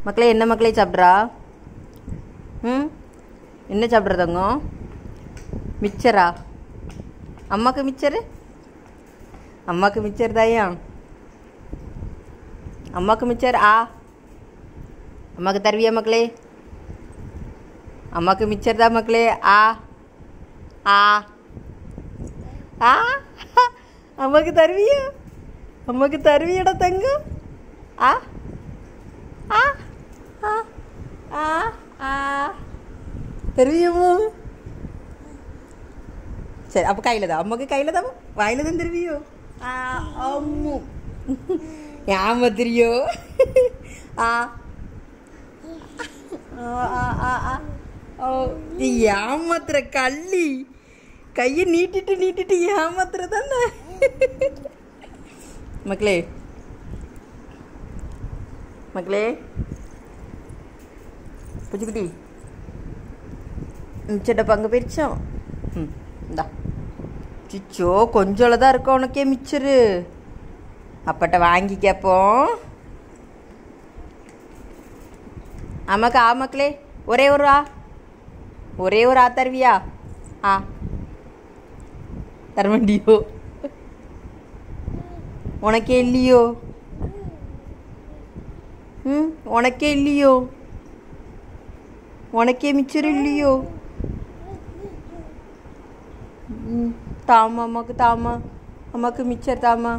மக்களே என்ன மக்களே சாப்பிட்றா ம் என்ன சாப்பிட்ற தங்கம் மிச்சரா அம்மாக்கு மிச்சரு அம்மாக்கு மிச்சர் தாயா அம்மாக்கு மிச்சர் ஆ அம்மாக்கு தருவியா மக்களே அம்மாக்கு மிச்சர் தான் மக்களே ஆ ஆ ஆ அம்மாக்கு தருவியா அம்மாக்கு தருவியடா தங்கம் ஆ ஆ ஆ ஆ ஆ தருவியம்மா சரி அப்போ கையில் தான் அம்மாக்கு கையில் தான் வாயில் தான் தருவியோ ஆ அம்மு ஏமாத்திரியோ ஆ ஆ, ஆ, ஆ, ஆ. ஓ நீ ஏமாத்துற கள்ளி கையை நீட்டிட்டு நீட்டிட்டு ஏமாத்துற தானே மக்களே மக்களே பூச்சிக்குட்டி மிச்சட்ட பங்கு போயிடுச்சோம் ம் இந்தா சிச்சோ கொஞ்சோல தான் இருக்கும் உனக்கே மிச்சரு அப்பட்ட வாங்கி கேட்போம் ஆமாக்கா ஆ மக்களே ஒரே ஒரு ஆ ஒரே ஒரு ஆ தருவியா ஆ தரமாட்டியோ உனக்கே இல்லையோ ம் உனக்கே இல்லையோ உனக்கே மிச்சர் இல்லையோ ம் தாமா அம்மாக்கு தாமா அம்மாக்கு மிச்சர் தாமா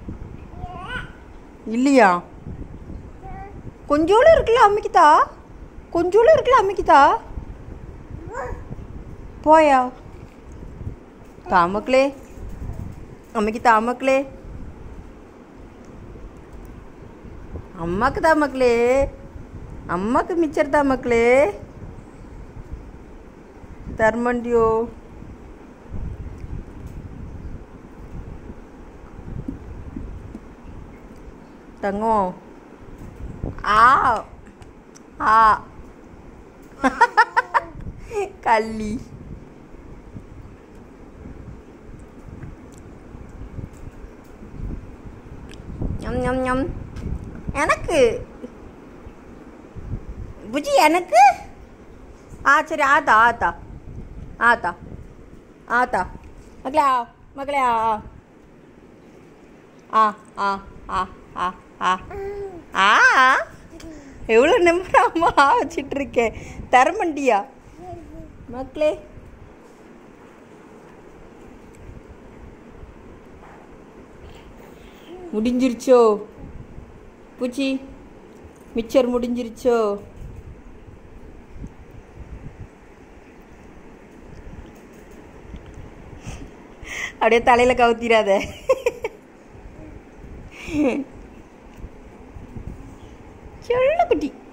இல்லையா கொஞ்சோளம் இருக்குல்ல அம்மிக்கு தா கொஞ்சோளம் இருக்குல்ல அம்மிக்கு தா போயா தாமக்களே அம்மைக்கு தாமக்களே அம்மாக்கு தான் மக்களே அம்மாக்கு மிச்சர் தான் மக்களே தர்மண்டியோ தங்கம் ஆ ஆ கள்ளி ஞம் ஞம் ஞம் எனக்கு புஜி எனக்கு ஆ சரி ஆத்தா ஆத்தா ஆத்தா ஆத்தா மக்களே ஆ மக்களே ஆ ஆ ஆ ஆ ஆ ஆ ஆ எவ்வளோ நம்பராமா வச்சிட்டு இருக்கேன் தரமண்டியா மக்களே முடிஞ்சிருச்சோ பூச்சி மிச்சர் முடிஞ்சிருச்சோ அப்படியே தலையில கவுத்திராத சொல்ல குட்டி